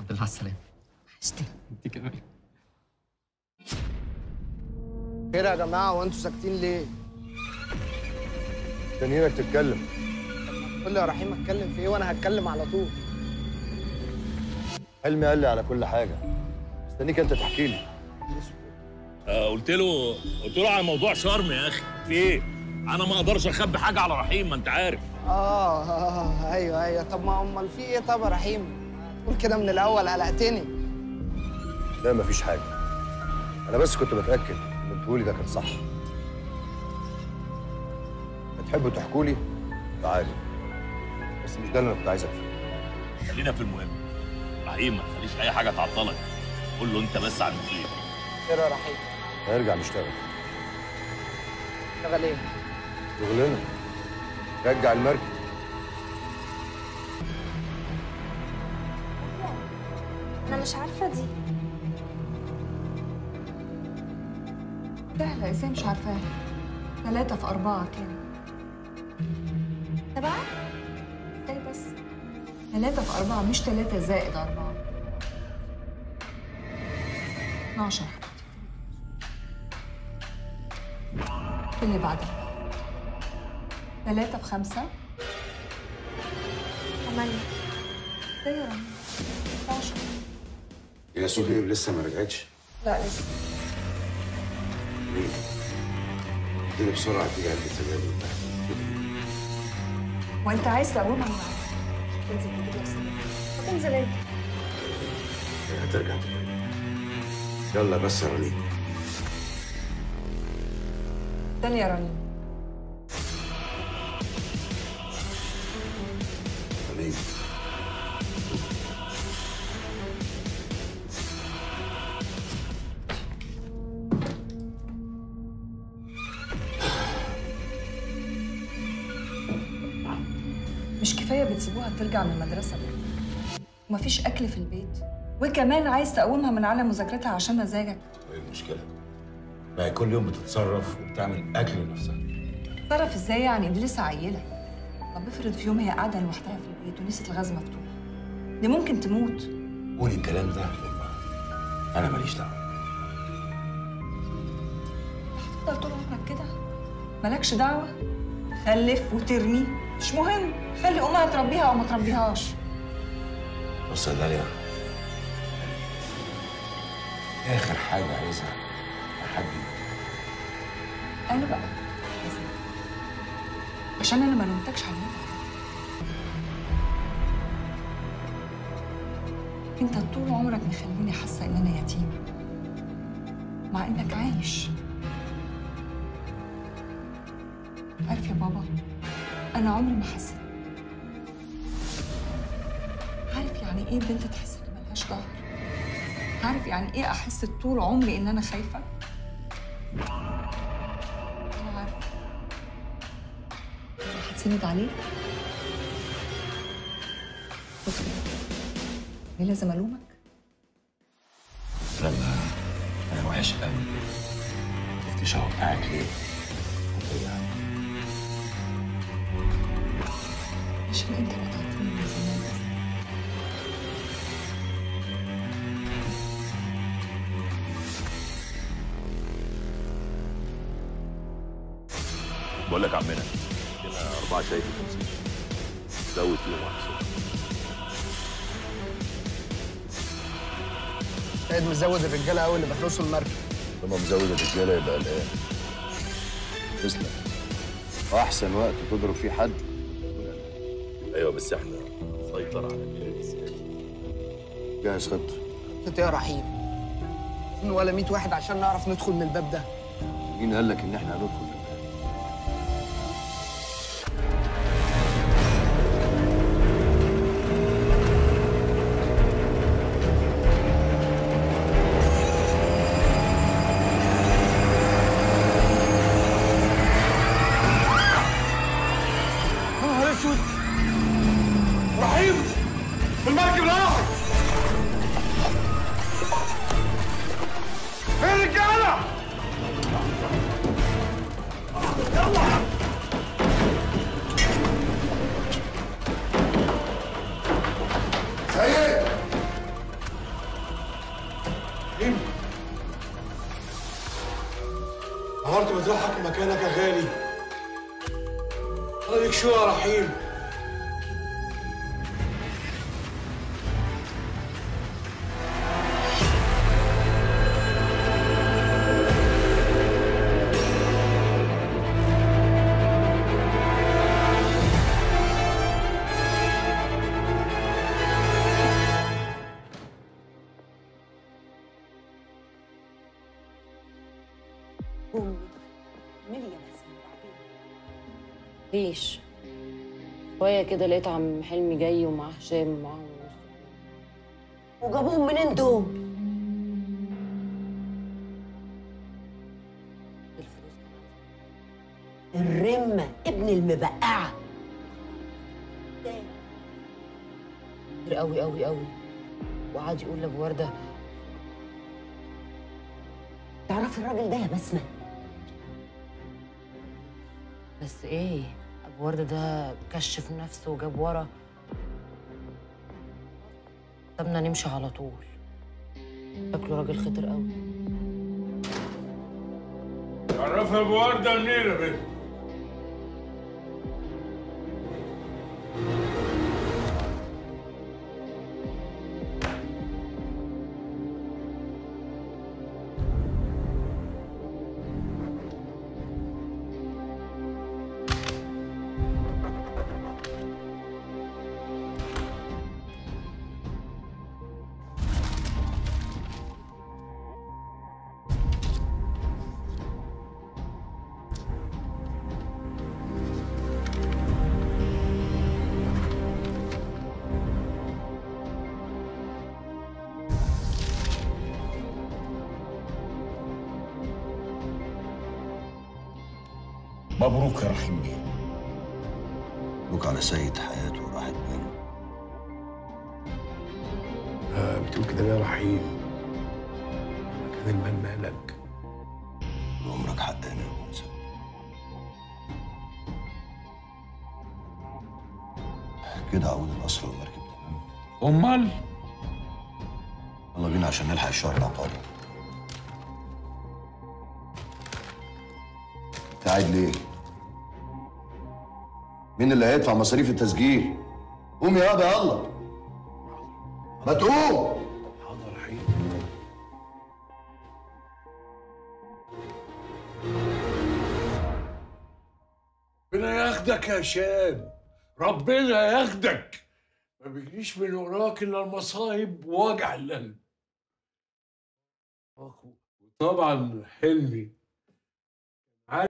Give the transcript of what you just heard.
الحمد لله على السلامه وحشتني انت كمان خير يا جماعه هو انتوا ساكتين ليه؟ تانيينك تتكلم قول لي يا رحيم اتكلم في ايه وانا هتكلم على طول حلمي قال لي على كل حاجه مستنيك انت تحكي لي آه قلت له قلت له على موضوع شرم يا اخي في ايه انا ما اقدرش اخبي حاجه على رحيم ما انت عارف آه, اه ايوه ايوه طب ما امال في ايه طب يا رحيم؟ قول كده من الاول قلقتني لا مفيش حاجه انا بس كنت بتاكد ان اللي بتقولي ده كان صح هتحبوا تحكوا لي تعالوا بس مش ده اللي انا كنت عايزك فيه خلينا في المهم رحيم ما تخليش اي حاجه تعطلك قول له انت بس عن خير خير يا رحيم هنرجع نشتغل شغال ايه؟ شغلنا رجع المركب انا مش عارفه دي سهلة ازاي مش عارفاها ثلاثة في أربعة كام؟ تبع ازاي بس؟ ثلاثة في أربعة مش ثلاثة زائد أربعة 12 اللي بعدها ثلاثة في خمسة ثمانية ازاي يا رنا؟ 12 يا سهير لسه ما رجعتش لا لسه ليه؟ اديني بسرعه تيجي عند التجارب وانت عايز تقومها من عندك تنزل تجيب لك سنة طب انزل انت هي هترجع تاني يلا بس يا رنين تاني يا رنين رنين مش كفايه بتسيبوها ترجع من المدرسه ليه؟ ومفيش اكل في البيت وكمان عايز تقومها من على مذاكرتها عشان مزاجك ايه المشكله؟ ما هي كل يوم بتتصرف وبتعمل اكل لنفسها تعرف ازاي يعني دي لسه عيله طب افرض في يوم هي قاعده لوحدها في البيت ونسيت الغاز مفتوح دي ممكن تموت قولي الكلام ده لما انا ماليش دعوه هتفضل طول عمرك كده مالكش دعوه خلف وترمي مش مهم خلي امها تربيها او ما تربيهاش بص يا داليا اخر حاجه عايزها حد انا بقى لازم. عشان انا ما لومتكش على اللي انت عملته. انت طول عمرك مخليني حاسه ان انا يتيمه مع انك عايش عارف يا بابا انا عمري ما حسيت عارف يعني ايه بنت تحس ان ملهاش ظهر عارف يعني ايه احس طول عمري ان انا خايفه انا عارفه أنا هتسند عليك بص ليه لازم الومك لما انا وحش قوي كده شفتش اوقعك ليه؟ يعني عشان انت قطعتني من زمان بس بقول لك عمنا كده اربعه شاي في 50 زود فيهم واحد سيد مزود الرجاله قوي اللي بيحرسوا المركب لما مزود الرجاله يبقى قلقان تسلم واحسن وقت تضرب فيه حد ايوه بس احنا نسيطر على الليل جهز خطه خطه يا رحيم إن ولا 100 واحد عشان نعرف ندخل من الباب ده مين قال لك ان احنا هندخل يا نهار اسود رحيم المركب راحت فين الرجاله؟ يلا سيد قررت بتضحك مكانك يا غالي خليك شو يا رحيم مفيش شوية كده لقيت عم حلمي جاي ومعاه هشام ومعاه وجابوهم منين دول؟ الفلوس الرمة ابن المبقعة كتير قوي قوي قوي وقعد يقول لابو ورده تعرفي الراجل ده يا بسمة بس ايه ابو ورده ده كشف نفسه وجاب ورا سابنا نمشي على طول شكله راجل خطر قوي عرفها ابو ورده منين يا بنت مبروك يا رحيم بيه مبروك على سيد حياته وراحت باله آه بتقول كده ليه يا رحيم كان المال مالك طول عمرك حقاني يا موسى كده عود القصر والمركب تمام امال يلا بينا عشان نلحق الشهر العقاري انت قاعد ليه؟ مين اللي هيدفع مصاريف التسجيل؟ قوم يا ابا يلا ما تقوم حاضر رحيم ربنا ياخدك يا هشام ربنا ياخدك ما بيجيش من وراك الا المصايب ووجع القلب طبعا حلمي